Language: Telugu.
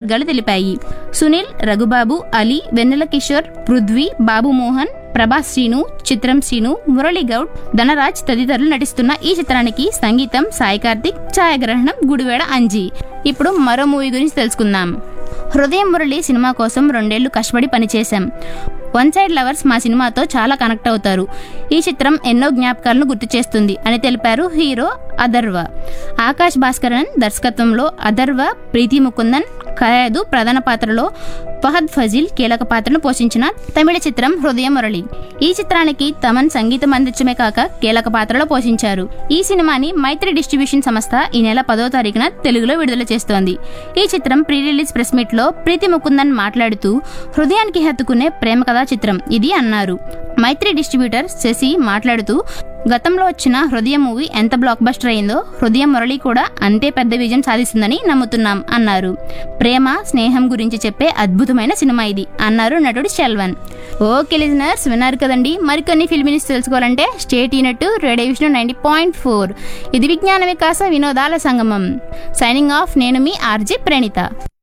వర్గాలు తెలిపాయి సునీల్ రఘుబాబు అలీ వెన్నెల కిషోర్ పృథ్వీ బాబు మోహన్ ప్రభాస్ శ్రీను చిత్రం శ్రీను మురళీ గౌడ్ ధనరాజ్ తదితరులు నటిస్తున్న ఈ చిత్రానికి సంగీతం సాయి కార్తిక్ ఛాయాగ్రహణం గుడివేడ అంజీ ఇప్పుడు మరో మూవీ గురించి తెలుసుకుందాం హృదయం మురళి సినిమా కోసం రెండేళ్లు కష్టపడి పనిచేశాం వన్ సైడ్ లవర్స్ మా సినిమాతో చాలా కనెక్ట్ అవుతారు ఈ చిత్రం ఎన్నో జ్ఞాపకాలను గుర్తు చేస్తుంది అని తెలిపారు హీరో అథర్వ ఆకాష్ భాస్కరన్ దర్శకత్వంలో అథర్వ ప్రీతి ముకుందన్ ఖయాదు ప్రధాన పాత్రలో ఫహద్ ఫజిల్ కీలక పాత్రను పోషించిన తమిళ చిత్రం హృదయ మురళి ఈ చిత్రానికి తమన్ సంగీతం అందించమే కాక కీలక పాత్రలో పోషించారు ఈ సినిమాని మైత్రి డిస్ట్రిబ్యూషన్ సంస్థ ఈ నెల పదో తారీఖున తెలుగులో విడుదల చేస్తోంది ఈ చిత్రం ప్రీ రిలీజ్ ప్రెస్ మీట్ లో ప్రీతి ముకుందన్ మాట్లాడుతూ హృదయానికి హత్తుకునే ప్రేమ కథా చిత్రం ఇది అన్నారు మైత్రి డిస్ట్రిబ్యూటర్ శశి మాట్లాడుతూ గతంలో వచ్చిన హృదయ మూవీ ఎంత బ్లాక్ బస్టర్ అయిందో హృదయ మురళి కూడా అంతే పెద్ద విజయం సాధిస్తుందని నమ్ముతున్నాం అన్నారు ప్రేమ స్నేహం గురించి చెప్పే అద్భుతమైన సినిమా ఇది అన్నారు నటుడు శెల్వన్ ఓకే లిజనర్స్ విన్నారు కదండి మరికొన్ని ఫిల్మ్ న్యూస్ తెలుసుకోవాలంటే state unit radio Vishnu ninety point four ఇది విజ్ఞాన వికాస వినోదాల సంగమం సైనింగ్ ఆఫ్ నేను మీ ఆర్జే ప్రణిత